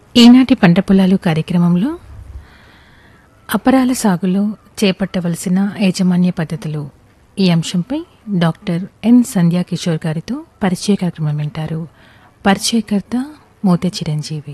ఈనాటి పంట పొలాలు కార్యక్రమంలో అపరాల సాగులో చేపట్టవలసిన యాజమాన్య పద్ధతులు ఈ అంశంపై డాక్టర్ ఎన్ సంధ్యా కిషోర్ గారితో పరిచయ కార్యక్రమం వింటారు పరిచయకర్త మోతే చిరంజీవి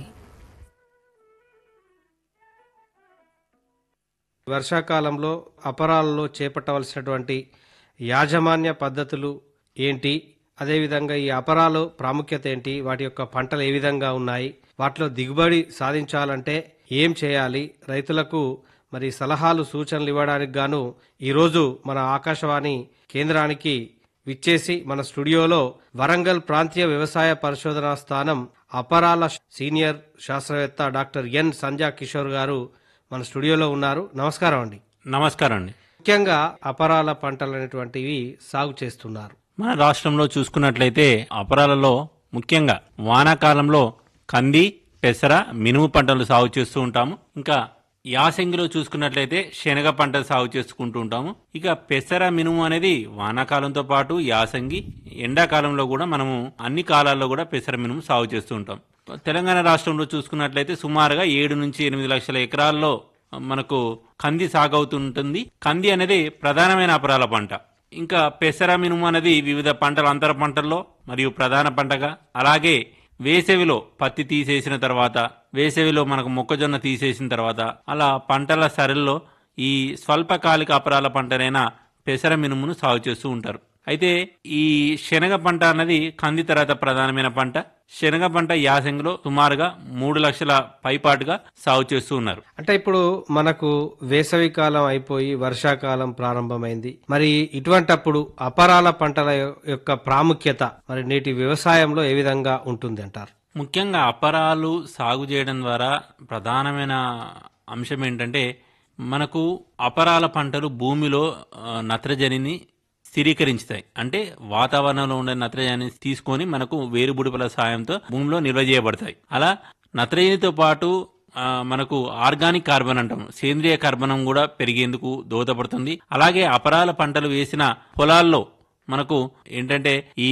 వర్షాకాలంలో అపరాలలో చేపట్టవలసినటువంటి యాజమాన్య పద్ధతులు ఏంటి అదేవిధంగా ఈ అపరాలు ప్రాముఖ్యత ఏంటి వాటి యొక్క పంటలు ఏ విధంగా ఉన్నాయి వాటిలో దిగుబడి సాధించాలంటే ఏం చేయాలి రైతులకు మరి సలహాలు సూచనలు ఇవ్వడానికి గాను ఈరోజు మన ఆకాశవాణి కేంద్రానికి విచ్చేసి మన స్టూడియోలో వరంగల్ ప్రాంతీయ వ్యవసాయ పరిశోధనా స్థానం అపరాల సీనియర్ శాస్త్రవేత్త డాక్టర్ ఎన్ సంధ్యా కిషోర్ గారు మన స్టూడియోలో ఉన్నారు నమస్కారం అండి నమస్కారం అండి ముఖ్యంగా అపరాల పంటలు అనేటువంటివి సాగు చేస్తున్నారు మన రాష్ట్రంలో చూసుకున్నట్లయితే అపరాలలో ముఖ్యంగా వానాకాలంలో కంది పెసర మినుము పంటలు సాగు చేస్తూ ఉంటాము ఇంకా యాసంగిలో చూసుకున్నట్లయితే శనగ పంట సాగు చేసుకుంటూ ఉంటాము ఇక పెసర మినుము అనేది వానాకాలంతో పాటు యాసంగి ఎండాకాలంలో కూడా మనము అన్ని కాలాల్లో కూడా పెసర మినుము సాగు చేస్తూ ఉంటాం తెలంగాణ రాష్ట్రంలో చూసుకున్నట్లయితే సుమారుగా ఏడు నుంచి ఎనిమిది లక్షల ఎకరాల్లో మనకు కంది సాగు అవుతుంటుంది కంది అనేది ప్రధానమైన అపరాల పంట ఇంకా పెసర మినుము అనేది వివిధ పంటల అంతర పంటల్లో మరియు ప్రధాన పంటగా అలాగే వేసవిలో పత్తి తీసేసిన తర్వాత వేసవిలో మనకు మొక్కజొన్న తీసేసిన తర్వాత అలా పంటల సరల్లో ఈ స్వల్పకాలిక అపరాల పంటనైన పెసర మినుమును సాగు చేస్తూ ఉంటారు అయితే ఈ శనగ పంట అన్నది కంది తర్వాత ప్రధానమైన పంట శనగ పంట యాసంగిలో సుమారుగా మూడు లక్షల పైపాటుగా సాగు చేస్తూ ఉన్నారు అంటే ఇప్పుడు మనకు వేసవి కాలం అయిపోయి వర్షాకాలం ప్రారంభమైంది మరి ఇటువంటప్పుడు అపరాల పంటల యొక్క ప్రాముఖ్యత మరి నేటి వ్యవసాయంలో ఏ విధంగా ఉంటుంది అంటారు ముఖ్యంగా అపరాలు సాగు చేయడం ద్వారా ప్రధానమైన అంశం ఏంటంటే మనకు అపరాల పంటలు భూమిలో ఆ, నత్రజనిని స్థిరీకరించుతాయి అంటే వాతావరణంలో ఉండే నత్రజనిని తీసుకొని మనకు వేరుబుడిపల సాయంతో భూమిలో నిల్వ చేయబడతాయి అలా నత్రజనితో పాటు ఆ, మనకు ఆర్గానిక్ కార్బన్ అంటాం సేంద్రియ కార్బనం కూడా పెరిగేందుకు దోహదపడుతుంది అలాగే అపరాల పంటలు వేసిన పొలాల్లో మనకు ఏంటంటే ఈ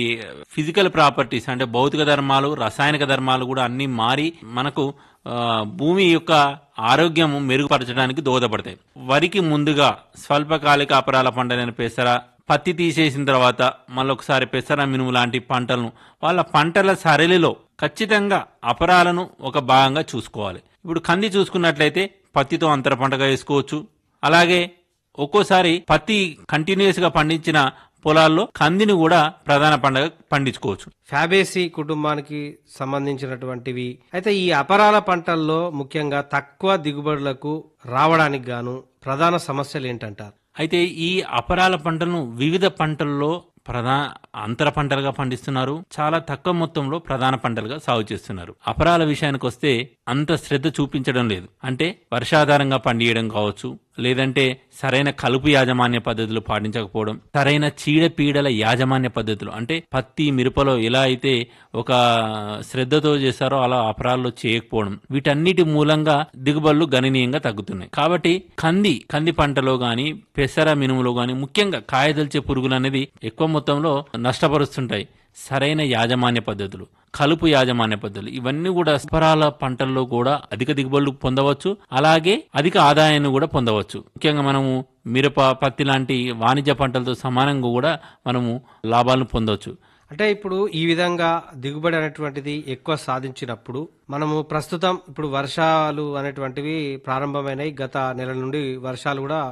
ఫిజికల్ ప్రాపర్టీస్ అంటే భౌతిక ధర్మాలు రసాయనిక ధర్మాలు కూడా అన్ని మారి మనకు ఆ, భూమి యొక్క ఆరోగ్యం మెరుగుపరచడానికి దోహదపడతాయి వరికి ముందుగా స్వల్పకాలిక అపరాల పంటలైన పెసర పత్తి తీసేసిన తర్వాత మళ్ళొకసారి పెసర మినుము లాంటి పంటలను వాళ్ళ పంటల సరళిలో ఖచ్చితంగా అపరాలను ఒక భాగంగా చూసుకోవాలి ఇప్పుడు కంది చూసుకున్నట్లయితే పత్తితో అంతర పంటగా వేసుకోవచ్చు అలాగే ఒక్కోసారి పత్తి కంటిన్యూస్ గా పండించిన పొలాల్లో కందిని కూడా ప్రధాన పంటగా పండించుకోవచ్చు ఫ్యాబేసి కుటుంబానికి సంబంధించినటువంటివి అయితే ఈ అపరాల పంటల్లో ముఖ్యంగా తక్కువ దిగుబడులకు రావడానికి గాను ప్రధాన సమస్యలు ఏంటంటారు అయితే ఈ అపరాల పంటలను వివిధ పంటల్లో ప్రధాన అంతర పంటలుగా పండిస్తున్నారు చాలా తక్కువ మొత్తంలో ప్రధాన పంటలుగా సాగు చేస్తున్నారు అపరాల విషయానికి వస్తే అంత శ్రద్ధ చూపించడం లేదు అంటే వర్షాధారంగా పండియడం కావచ్చు లేదంటే సరైన కలుపు యాజమాన్య పద్ధతులు పాటించకపోవడం సరైన చీడపీడల యాజమాన్య పద్ధతులు అంటే పత్తి మిరపలో ఎలా అయితే ఒక శ్రద్ధతో చేస్తారో అలా అపరాల్లో చేయకపోవడం వీటన్నిటి మూలంగా దిగుబడులు గణనీయంగా తగ్గుతున్నాయి కాబట్టి కంది కంది పంటలో గాని పెసర మినుములో గాని ముఖ్యంగా కాయదల్చే పురుగులు అనేది ఎక్కువ మొత్తంలో నష్టపరుస్తుంటాయి సరైన యాజమాన్య పద్ధతులు కలుపు యాజమాన్య పద్ధతులు ఇవన్నీ కూడా అపరాల పంటల్లో కూడా అధిక దిగుబడులు పొందవచ్చు అలాగే అధిక ఆదాయాన్ని కూడా పొందవచ్చు ముఖ్యంగా మనము మిరప పత్తి లాంటి వాణిజ్య పంటలతో సమానంగా కూడా మనము లాభాలను పొందవచ్చు అంటే ఇప్పుడు ఈ విధంగా దిగుబడి అనేటువంటిది ఎక్కువ సాధించినప్పుడు మనము ప్రస్తుతం ఇప్పుడు వర్షాలు అనేటువంటివి ప్రారంభమైనాయి గత నెల నుండి వర్షాలు కూడా